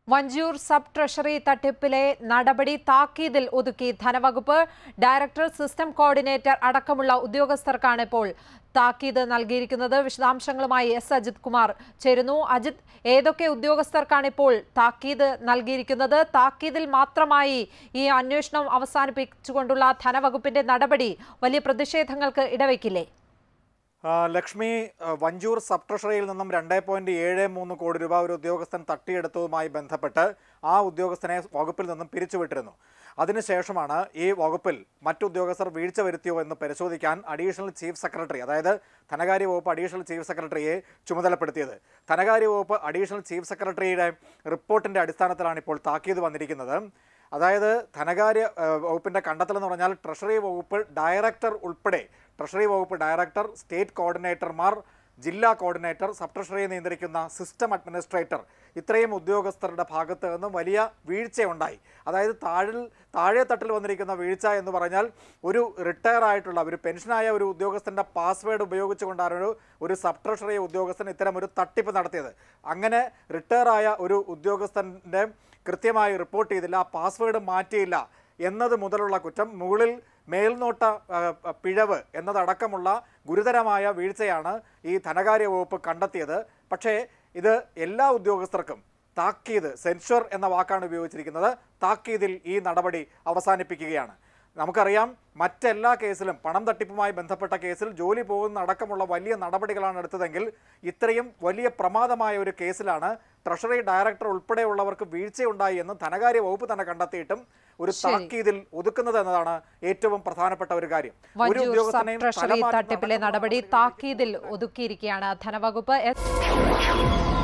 Vanchiyoor sub treasury തട്ടിപ്പിലെ നടപടി താക്കീതിൽ ഒതുക്കി ധനവകുപ്പ് director system coordinator അടക്കമുള്ള ഉദ്യോഗസ്ഥർക്കാണ് ഇപ്പോൾ താക്കീത് നൽകിയിരിക്കുന്നത് വിശദാംശങ്ങളുമായി എസ് അജിത് കുമാർ ചേരുന്നു അജിത് ഏതൊക്കെ ഉദ്യോഗസ്ഥർക്കാണ് ഇപ്പോൾ താക്കീത് നൽകിയിരിക്കുന്നത് താക്കീതിൽ മാത്രമായി ഈ അന്വേഷണം അവസാനിപ്പിച്ചുകൊണ്ടുള്ള ധനവകുപ്പിന്റെ നടപടി വലിയ പ്രതിഷേധങ്ങൾക്ക് ഇടവയ്ക്കില്ലേ ആ, ലക്ഷ്മി ആ, വഞ്ചൂർ സബ് ട്രഷറിയിൽ നിന്നും രണ്ട് പോയിന്റ് ഏഴ് മൂന്ന് കോടി രൂപ ഒരു ഉദ്യോഗസ്ഥൻ തട്ടിയെടുത്തതുമായി ബന്ധപ്പെട്ട് ആ ഉദ്യോഗസ്ഥനെ വകുപ്പിൽ നിന്നും പിരിച്ചുവിട്ടിരുന്നു അതിനുശേഷമാണ് ഈ വകുപ്പിൽ മറ്റു ഉദ്യോഗസ്ഥർ വീഴ്ച വരുത്തിയോ എന്ന് പരിശോധിക്കാൻ അഡീഷണൽ ചീഫ് സെക്രട്ടറി അതായത് ധനകാര്യ വകുപ്പ് അഡീഷണൽ ചീഫ് സെക്രട്ടറിയെ ചുമതലപ്പെടുത്തിയത് ധനകാര്യ വകുപ്പ് അഡീഷണൽ ചീഫ് സെക്രട്ടറിയുടെ റിപ്പോർട്ടിന്റെ അടിസ്ഥാനത്തിലാണ് ഇപ്പോൾ താക്കീത് വന്നിരിക്കുന്നത് അതായത് ധനകാര്യ ആ, വകുപ്പിന്റെ കണ്ടെത്തൽ എന്ന് പറഞ്ഞാൽ ട്രഷറി വകുപ്പ് ഡയറക്ടർ ഉൾപ്പെടെ ട്രഷറി വകുപ്പ് ഡയറക്ടർ സ്റ്റേറ്റ് കോർഡിനേറ്റർമാർ ജില്ലാ കോർഡിനേറ്റർ സബ് ട്രഷറിയെ നിയന്ത്രിക്കുന്ന സിസ്റ്റം അഡ്മിനിസ്ട്രേറ്റർ ഇത്രയും ഉദ്യോഗസ്ഥരുടെ ഭാഗത്ത് നിന്നും വലിയ വീഴ്ചയുണ്ടായി അതായത് താഴിൽ താഴെ തട്ടിൽ വന്നിരിക്കുന്ന വീഴ്ച എന്ന് പറഞ്ഞാൽ ഒരു റിട്ടയർ ആയിട്ടുള്ള ഒരു പെൻഷനായ ഒരു ഉദ്യോഗസ്ഥൻ്റെ പാസ്വേഡ് ഉപയോഗിച്ചുകൊണ്ടാണ് ഒരു ഒരു സബ് ട്രഷറി ഉദ്യോഗസ്ഥൻ ഇത്തരം ഒരു തട്ടിപ്പ് നടത്തിയത് അങ്ങനെ റിട്ടയർ ആയ ഒരു ഉദ്യോഗസ്ഥൻ്റെ കൃത്യമായി റിപ്പോർട്ട് ചെയ്തില്ല ആ പാസ്വേഡ് മാറ്റിയില്ല എന്നത് മുതലുള്ള കുറ്റം മുകളിൽ മേൽനോട്ട ആ, ആ, പിഴവ് എന്നതടക്കമുള്ള ഗുരുതരമായ വീഴ്ചയാണ് ഈ ധനകാര്യ വകുപ്പ് കണ്ടെത്തിയത് പക്ഷേ ഇത് എല്ലാ ഉദ്യോഗസ്ഥർക്കും താക്കീത് സെൻഷർ എന്ന വാക്കാണ് ഉപയോഗിച്ചിരിക്കുന്നത് താക്കീതിൽ ഈ നടപടി അവസാനിപ്പിക്കുകയാണ് നമുക്കറിയാം മറ്റെല്ലാ കേസിലും പണം തട്ടിപ്പുമായി ബന്ധപ്പെട്ട കേസിൽ ജോലി പോകുന്ന അടക്കമുള്ള വലിയ നടപടികളാണ് എടുത്തതെങ്കിൽ ഇത്രയും വലിയ പ്രമാദമായ ഒരു കേസിലാണ് ട്രഷറി ഡയറക്ടർ ഉൾപ്പെടെയുള്ളവർക്ക് വീഴ്ചയുണ്ടായി എന്ന് ധനകാര്യ വകുപ്പ് തന്നെ കണ്ടെത്തിയിട്ടും ഒരു ശരി. താക്കീതിൽ ഒതുക്കുന്നത് എന്നതാണ് ഏറ്റവും പ്രധാനപ്പെട്ട ഒരു കാര്യം ഒരു വഞ്ചൂർ സബ് ഉദ്യോഗസ്ഥനെയും ട്രഷറി സ്ഥലം മാറ്റുന്ന തട്ടിപ്പിലെ അടക്കമുള്ള നടപടി നടപടികൾ താക്കീതിൽ ഒതുക്കിയിരിക്കുകയാണ് ധനവകുപ്പ് എസ്